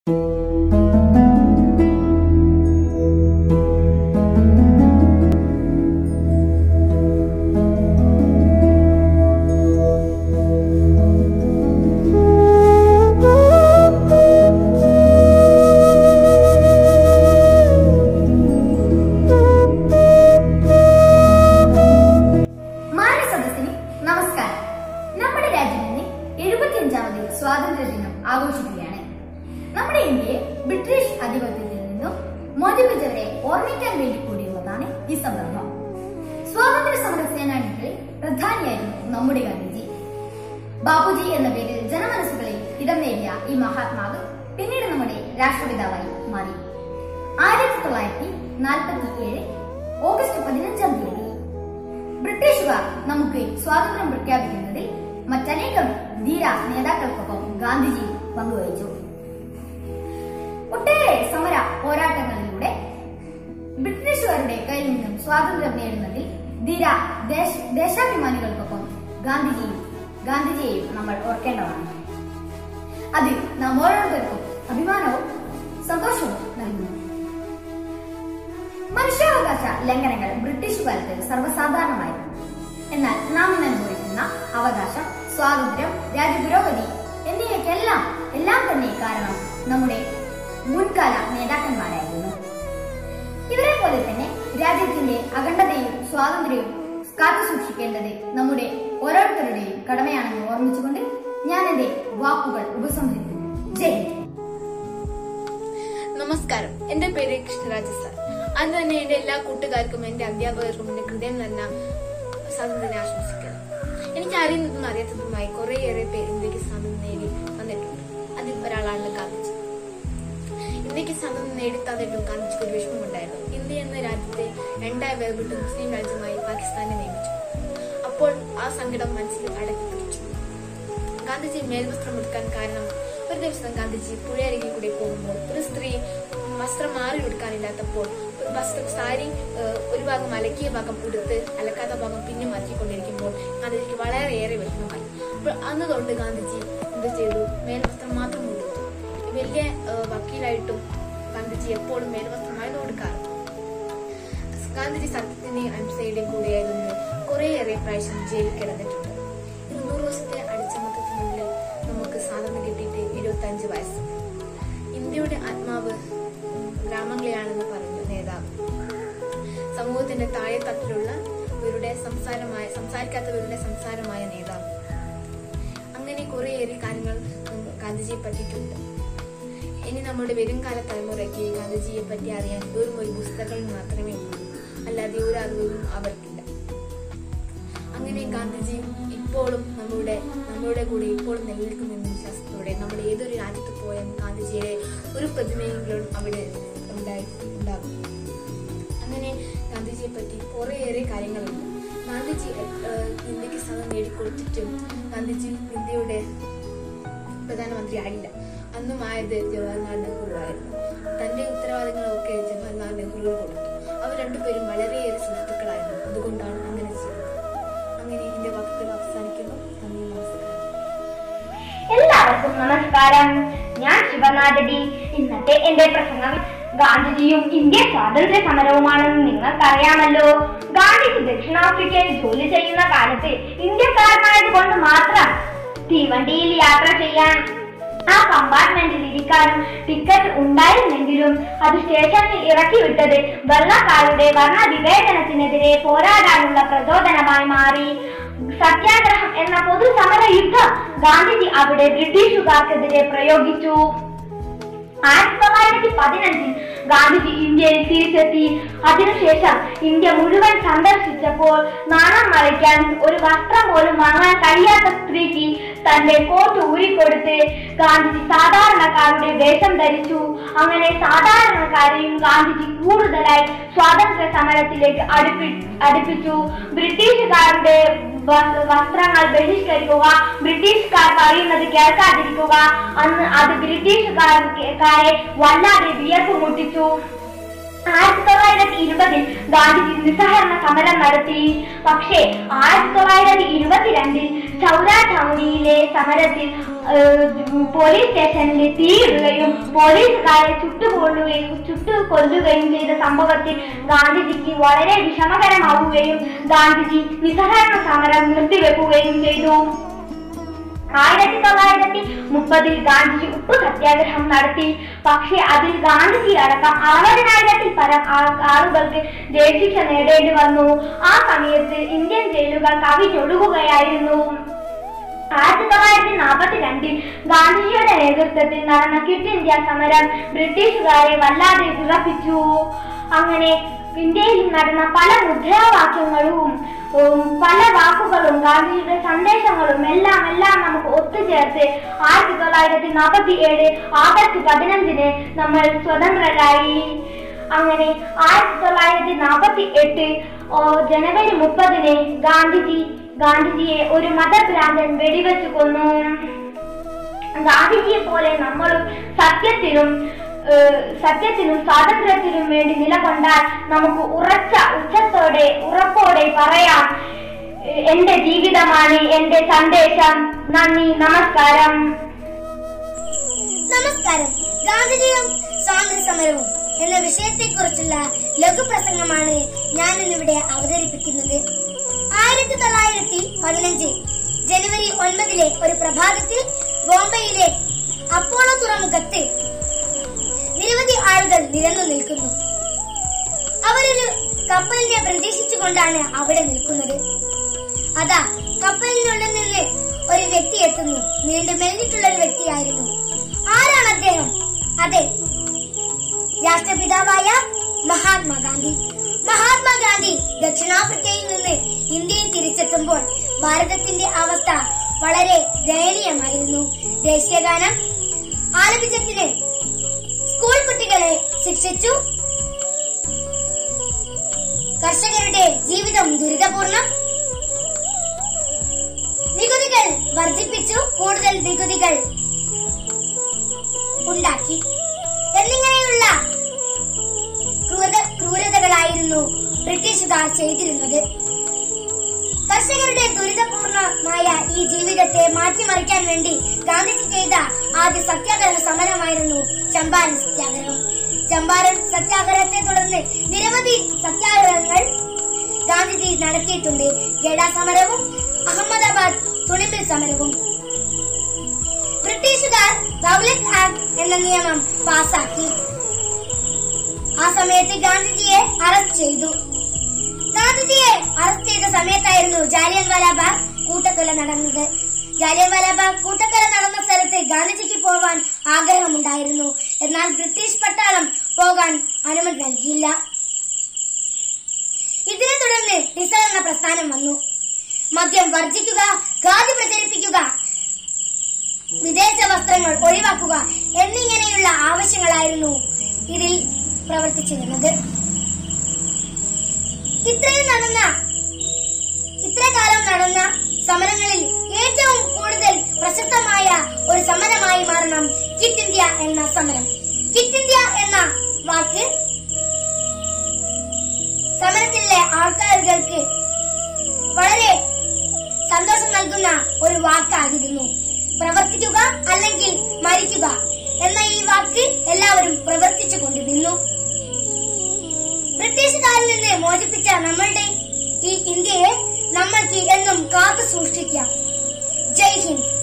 മാനസദസ്സിന് നമസ്കാരം നമ്മുടെ രാജ്യം ഇന്ന് എഴുപത്തിയഞ്ചാമത് സ്വാതന്ത്ര്യ ദിനം ആഘോഷിക്കുകയാണ് നമ്മുടെ ഇന്ത്യയെ ബ്രിട്ടീഷ് ആധിപത്യത്തിൽ നിന്നും മോചിപ്പിച്ചവരെ ഓർമ്മിക്കാൻ വേണ്ടി കൂടിയുള്ളതാണ് ഈ സന്ദർഭം സ്വാതന്ത്ര്യ സമര സേനാനികളിൽ പ്രധാനിയായിരുന്നു നമ്മുടെ ഗാന്ധിജി ബാപ്പുജി എന്ന പേരിൽ ജനമനസ്സുകളിൽ ഇടം നേടിയ ഈ മഹാത്മാവ് പിന്നീട് നമ്മുടെ രാഷ്ട്രപിതാവായി മാറി ആയിരത്തി തൊള്ളായിരത്തി നാൽപ്പത്തി ഏഴ് ഓഗസ്റ്റ് പതിനഞ്ചാം തീയതി ബ്രിട്ടീഷുകാർ നമുക്ക് സ്വാതന്ത്ര്യം പ്രഖ്യാപിക്കുന്നതിൽ മറ്റനേകം ധീര നേതാക്കൾക്കൊപ്പം ഗാന്ധിജി പങ്കുവഹിച്ചു ഒട്ടേറെ സമര പോരാട്ടങ്ങളിലൂടെ ബ്രിട്ടീഷുകാരുടെ കയ്യിൽ നിന്നും സ്വാതന്ത്ര്യം നേടുന്നതിൽ ധീര ദേശ ദേശാഭിമാനികൾക്കൊപ്പം ഗാന്ധിജിയും ഗാന്ധിജിയെയും നമ്മൾ ഓർക്കേണ്ടതാണ് അത് നാം ഓരോരുത്തർക്കും അഭിമാനവും സന്തോഷവും നൽകുന്നു മനുഷ്യാവകാശ ലംഘനങ്ങൾ ബ്രിട്ടീഷ് കാലത്ത് സർവ്വസാധാരണമായിരുന്നു എന്നാൽ നാം ഇന്ന് അനുഭവിക്കുന്ന അവകാശം സ്വാതന്ത്ര്യം രാജ്യപുരോഗതി എന്നിവയ്ക്കെല്ലാം എല്ലാം തന്നെ കാരണം നമ്മുടെ മുൻകാല നേതാക്കന്മാരായിരുന്നു ഇവരെ പോലെ തന്നെ രാജ്യത്തിന്റെ അഖണ്ഡതയും സ്വാതന്ത്ര്യവും കാത്തു സൂക്ഷിക്കേണ്ടത് നമ്മുടെ ഓരോരുത്തരുടെയും കടമയാണെന്ന് ഓർമ്മിച്ചുകൊണ്ട് ഞാൻ എന്റെ വാക്കുകൾ ഉപസംഹരിക്കുന്നു ജയ് ഹിന്ദ്. നമസ്കാരം എന്റെ പേര് കൃഷ്ണരാജ സാർ അന്ന് തന്നെ എന്റെ എല്ലാ കൂട്ടുകാർക്കും എന്റെ അധ്യാപകർക്കും എന്റെ ഹൃദയം നിറഞ്ഞ സ്വാതന്ത്ര്യം ആശംസിക്കുന്നു എനിക്ക് അറിയുന്നതും അറിയാത്തതുമായി കുറേയേറെ പേര് ഇന്ത്യക്ക് സ്വാതന്ത്ര്യം നേടി വന്നിട്ടുണ്ട് അതിൽ ഒരാളാണ് ഗാന്ധിജി ഇന്ത്യക്ക് സ്വാതന്ത്ര്യം നേടി തന്നിട്ടും ഗാന്ധിജിക്ക് ഒരു വിഷമമുണ്ടായിരുന്നു ഇന്ത്യ എന്ന രാജ്യത്തെ രണ്ടായി വേർപെട്ട് മുസ്ലിം രാജ്യമായി പാകിസ്ഥാനെ നിയമിച്ചു അപ്പോൾ ആ സങ്കടം മനസ്സിൽ അടക്കി പിടിച്ചു ഗാന്ധിജി മേൽവസ്ത്രം എടുക്കാൻ കാരണം ഒരു ദിവസം ഗാന്ധിജി പുഴയരികിൽ കൂടി പോകുമ്പോൾ ഒരു സ്ത്രീ വസ്ത്രം മാറി എടുക്കാനില്ലാത്തപ്പോൾ ഒരു വസ്ത്രം സാരി ഏഹ്, ഒരു ഭാഗം അലക്കിയ ഭാഗം ഉടുത്ത് അലക്കാത്ത ഭാഗം പിന്നെ മാറ്റിക്കൊണ്ടിരിക്കുമ്പോൾ ഗാന്ധിജിക്ക് വളരെയേറെ വിഷമമായി അപ്പോൾ അന്ന് തൊട്ട് ഗാന്ധിജി എന്ത് ചെയ്തു മേൽവസ്ത്രം മാത്രം ഉടുത്തു വലിയ ഏഹ്, വക്കീലായിട്ടും ഗാന്ധിജി എപ്പോഴും മേൽവസ്ത്രമായി കൊടുക്കാറ് ഗാന്ധിജി സത്യത്തിന്റെ അഹിംസയുടെ കൂടെയായിരുന്നു കുറേയേറെ പ്രാവശ്യം ജയിലിൽ കിടന്നിട്ടുണ്ട് ഇന്ന് നൂറ് വർഷത്തെ അടിച്ചമർത്തത്തിനുള്ളിൽ നമുക്ക് സ്വാതന്ത്ര്യം കിട്ടിയിട്ട് ഇരുപത്തി അഞ്ച് വയസ്സ് ഇന്ത്യയുടെ ആത്മാവ് ഗ്രാമങ്ങളെയാണെന്ന് പറഞ്ഞു നേതാവ് സമൂഹത്തിന്റെ താഴെ തട്ടിലുള്ള ഇവരുടെ സംസാരമായ സംസാരിക്കാത്തവരുടെ സംസാരമായ നേതാവ് അങ്ങനെ കുറേയേറെ കാര്യങ്ങൾ നമുക്ക് ഗാന്ധിജിയെ പറ്റിയിട്ടുണ്ട് ഇനി നമ്മുടെ വരുംകാല തലമുറയ്ക്ക് ഗാന്ധിജിയെ പറ്റി അറിയാൻ വെറും ഒരു പുസ്തകം മാത്രമേ ഉള്ളൂ അല്ലാതെ ഒരു അറിവും അവർക്കില്ല അങ്ങനെ ഗാന്ധിജി ഇപ്പോഴും നമ്മുടെ നമ്മുടെ കൂടെ ഇപ്പോഴും നിലനിൽക്കുമെന്ന വിശ്വാസത്തോടെ നമ്മൾ ഏതൊരു രാജ്യത്ത് പോയാലും ഗാന്ധിജിയുടെ ഒരു പ്രതിമയെങ്കിലും അവിടെ ഉണ്ടായി ഉണ്ടാകും അങ്ങനെ ഗാന്ധിജിയെ പറ്റി കുറേയേറെ കാര്യങ്ങളുണ്ട് ഗാന്ധിജി ഏഹ്, ഇന്ത്യക്ക് സ്ഥലം നേടിക്കൊടുത്തിട്ടും ഗാന്ധിജി ഇന്ത്യയുടെ പ്രധാനമന്ത്രി ആയില്ല അന്നും ആയത് ജവഹർലാൽ നെഹ്റു ആയിരുന്നു തന്റെ ഉത്തരവാദിത്തങ്ങളൊക്കെ ജവഹർലാൽ നെഹ്റുവിന് കൊടുത്തു അവർ രണ്ടുപേരും വളരെയേറെ സുഹൃത്തുക്കളായിരുന്നു അതുകൊണ്ടാണ് അങ്ങനെ ചെയ്തത് അങ്ങനെ എന്റെ വാക്കുകൾ അവസാനിക്കുന്നു നന്ദി നമസ്കാരം എല്ലാവർക്കും നമസ്കാരം ഞാൻ ശിവനാഥടി ഇന്നത്തെ എന്റെ പ്രസംഗം ഗാന്ധിജിയും ഇന്ത്യ സ്വാതന്ത്ര്യ സമരവുമാണെന്ന് നിങ്ങൾക്കറിയാമല്ലോ ഗാന്ധിജി ദക്ഷിണാഫ്രിക്കയിൽ ജോലി ചെയ്യുന്ന കാലത്ത് ഇന്ത്യക്കാരനായത് കൊണ്ട് മാത്രം തീവണ്ടിയിൽ യാത്ര ചെയ്യാൻ ആ കമ്പാർട്ട്മെന്റിൽ ഇരിക്കാനും ടിക്കറ്റ് ഉണ്ടായിരുന്നെങ്കിലും അത് സ്റ്റേഷനിൽ ഇറക്കി വിട്ടത് വെള്ളക്കാരുടെ വർണ്ണവിവേചനത്തിനെതിരെ പോരാടാനുള്ള പ്രചോദനമായി മാറി സത്യാഗ്രഹം എന്ന പൊതുസമര യുദ്ധം ഗാന്ധിജി അവിടെ ബ്രിട്ടീഷുകാർക്കെതിരെ പ്രയോഗിച്ചു ആയിരത്തി തൊള്ളായിരത്തി പതിനഞ്ചിൽ ഗാന്ധിജി ഇന്ത്യയിൽ തിരിച്ചെത്തി അതിനുശേഷം ഇന്ത്യ മുഴുവൻ സന്ദർശിച്ചപ്പോൾ നാണം മറയ്ക്കാൻ ഒരു വസ്ത്രം പോലും വാങ്ങാൻ കഴിയാത്ത സ്ത്രീക്ക് തന്റെ കോട്ട് ഊരിക്കൊടുത്ത് ഗാന്ധിജി സാധാരണക്കാരുടെ വേഷം ധരിച്ചു അങ്ങനെ സാധാരണക്കാരെയും ഗാന്ധിജി കൂടുതലായി സ്വാതന്ത്ര്യ സമരത്തിലേക്ക് അടുപ്പി അടുപ്പിച്ചു ബ്രിട്ടീഷുകാരുടെ വസ്- വസ്ത്രങ്ങൾ ബഹിഷ്കരിക്കുക ബ്രിട്ടീഷുകാർ പറയുന്നത് കേൾക്കാതിരിക്കുക അന്ന് അത് ബ്രിട്ടീഷുകാരെ വല്ലാതെ വിയർപ്പ് മുട്ടിച്ചു ആയിരത്തി തൊള്ളായിരത്തി ഇരുപതിൽ ഗാന്ധിജി നിസ്സഹരണ സമരം നടത്തി പക്ഷേ ആയിരത്തി തൊള്ളായിരത്തി ഇരുപത്തിരണ്ടിൽ ചൗര ടൗണിയിലെ സമരത്തിൽ ഏഹ്, പോലീസ് സ്റ്റേഷനിൽ തീയിടുകയും പോലീസുകാരെ ചുട്ടുകൊള്ളുകയും ചുട്ടുകൊല്ലുകയും ചെയ്ത സംഭവത്തിൽ ഗാന്ധിജിക്ക് വളരെ വിഷമകരമാവുകയും ഗാന്ധിജി നിസ്സഹരണ സമരം നിർത്തിവെക്കുകയും ചെയ്തു ആയിരത്തി തൊള്ളായിരത്തി മുപ്പതിൽ ഗാന്ധിജി ഉപ്പു സത്യാഗ്രഹം നടത്തി പക്ഷേ അതിൽ ഗാന്ധിജി അടക്കം അറുപതിനായിരത്തിൽ പരം ആ- ആളുകൾക്ക് ജയിൽ ശിക്ഷ നേടേണ്ടി വന്നു ആ സമയത്ത് ഇന്ത്യൻ ജയിലുകൾ കവിഞ്ഞൊഴുകുകയായിരുന്നു ആയിരത്തി തൊള്ളായിരത്തി നാൽപ്പത്തി രണ്ടിൽ ഗാന്ധിജിയുടെ നേതൃത്വത്തിൽ നടന്ന ക്വിറ്റ് ഇന്ത്യ സമരം ബ്രിട്ടീഷുകാരെ വല്ലാതെ വിറപ്പിച്ചു അങ്ങനെ ഇന്ത്യയിൽ നടന്ന പല മുദ്രാവാക്യങ്ങളും ഉം, പല വാക്കുകളും ഗാന്ധിജിയുടെ സന്ദേശങ്ങളും എല്ലാം എല്ലാം നമുക്ക് ഒത്തുചേർത്ത് ആയിരത്തി തൊള്ളായിരത്തി നാൽപ്പത്തി ഏഴ് ആഗസ്റ്റ് പതിനഞ്ചിന് നമ്മൾ സ്വതന്ത്രരായി അങ്ങനെ ആയിരത്തി തൊള്ളായിരത്തി നാൽപ്പത്തി എട്ട് ജനുവരി മുപ്പതിന് ഗാന്ധിജി ഗാന്ധിജിയെ ഒരു മതഭ്രാന്തൻ വെടിവെച്ചു കൊന്നു ഗാന്ധിജിയെ പോലെ നമ്മളും സത്യത്തിനും ഏഹ്, സത്യത്തിനും സ്വാതന്ത്ര്യത്തിനും വേണ്ടി നിലകൊണ്ടാൽ നമുക്ക് ഉറച്ച ഉച്ചത്തോടെ ഉറപ്പോടെ പറയാം ഏഹ്, എന്റെ ജീവിതമാണ് എന്റെ സന്ദേശം നന്ദി നമസ്കാരം നമസ്കാരം ഗാന്ധിജിയും സ്വാതന്ത്ര്യ സമരവും എന്ന വിഷയത്തെക്കുറിച്ചുള്ള ലഘുപ്രസംഗമാണ് ഞാൻ ഇന്നിവിടെ അവതരിപ്പിക്കുന്നത് ആയിരത്തി തൊള്ളായിരത്തി പതിനഞ്ച് ജനുവരി ഒൻപതിലെ ഒരു പ്രഭാതത്തിൽ ബോംബെയിലെ അപ്പോളോ തുറമുഖത്ത് നിരവധി ആളുകൾ നിരന്നു നിൽക്കുന്നു അവരൊരു കപ്പലിനെ പ്രതീക്ഷിച്ചുകൊണ്ടാണ് അവിടെ നിൽക്കുന്നത് അതാ കപ്പലിനുള്ളിൽ നിന്ന് ഒരു വ്യക്തി എത്തുന്നു നീണ്ടു മെലിഞ്ഞിട്ടുള്ള ഒരു വ്യക്തിയായിരുന്നു ആരാണ് അദ്ദേഹം അതെ രാഷ്ട്രപിതാവായ മഹാത്മാഗാന്ധി മഹാത്മാഗാന്ധി ദക്ഷിണാഫ്രിക്കയിൽ നിന്ന് ഇന്ത്യയിൽ തിരിച്ചെത്തുമ്പോൾ ഭാരതത്തിന്റെ അവസ്ഥ വളരെ ദയനീയമായിരുന്നു ദേശീയഗാനം ആലപിച്ചതിന് സ്കൂൾ കുട്ടികളെ ശിക്ഷിച്ചു കർഷകരുടെ ജീവിതം ദുരിതപൂർണം നികുതികൾ വർദ്ധിപ്പിച്ചു കൂടുതൽ നികുതികൾ ഉണ്ടാക്കി എന്നിങ്ങനെയുള്ള ക്രൂര ക്രൂരതകളായിരുന്നു ബ്രിട്ടീഷുകാർ ചെയ്തിരുന്നത് കർഷകരുടെ ദുരിതപൂർണമായ ഈ ജീവിതത്തെ മാറ്റിമറിക്കാൻ വേണ്ടി ഗാന്ധിജി ചെയ്ത ആദ്യ സത്യാഗ്രഹ സമരമായിരുന്നു ചമ്പാരൻ സത്യാഗ്രഹം ചമ്പാരൻ സത്യാഗ്രഹത്തെ തുടർന്ന് നിരവധി സത്യാഗ്രഹങ്ങൾ ഗാന്ധിജി നടത്തിയിട്ടുണ്ട് ഗഡ സമരവും അഹമ്മദാബാദ് തുണിമിൽ സമരവും ബ്രിട്ടീഷുകാർ റൗലറ്റ് ആക്ട് എന്ന നിയമം പാസാക്കി ആ സമയത്ത് ഗാന്ധിജിയെ അറസ്റ്റ് ചെയ്തു ഗാന്ധിജിയെ അറസ്റ്റ് ചെയ്ത സമയത്തായിരുന്നു ജാലിയൻ വാലാബാഗ് കൂട്ടക്കൊല നടന്നത് ജാലിയൻ വാലാബാഗ് കൂട്ടക്കൊല നടന്ന സ്ഥലത്ത് ഗാന്ധിജിക്ക് പോകാൻ ആഗ്രഹമുണ്ടായിരുന്നു എന്നാൽ ബ്രിട്ടീഷ് പട്ടാളം പോകാൻ അനുമതി നൽകിയില്ല ഇതിനെ തുടർന്ന് നിസ്സഹരണ പ്രസ്ഥാനം വന്നു മദ്യം വർജിക്കുക ഖാദി പ്രചരിപ്പിക്കുക വിദേശ വസ്ത്രങ്ങൾ ഒഴിവാക്കുക എന്നിങ്ങനെയുള്ള ആവശ്യങ്ങളായിരുന്നു ഇതിൽ പ്രവർത്തിച്ചിരുന്നത് ഇത്രയും നടന്ന ഇത്ര കാലം നടന്ന സമരങ്ങളിൽ ഏറ്റവും കൂടുതൽ പ്രശസ്തമായ ഒരു സമരമായി മാറണം കിറ്റ് ഇന്ത്യ എന്ന സമരം കിറ്റ് ഇന്ത്യ എന്ന വാക്ക് സമരത്തിലെ ആൾക്കാർക്ക് വളരെ സന്തോഷം നൽകുന്ന ഒരു വാക്കായിരുന്നു പ്രവർത്തിക്കുക അല്ലെങ്കിൽ മരിക്കുക എന്ന ഈ വാക്ക് എല്ലാവരും പ്രവർത്തിച്ചു കൊണ്ടിരുന്നു ബ്രിട്ടീഷുകാരിൽ നിന്ന് മോചിപ്പിച്ച നമ്മളുടെ ഈ ഇന്ത്യയെ നമ്മൾക്ക് എന്നും കാത്തു സൂക്ഷിക്കാം ജയ് ഹിന്ദ്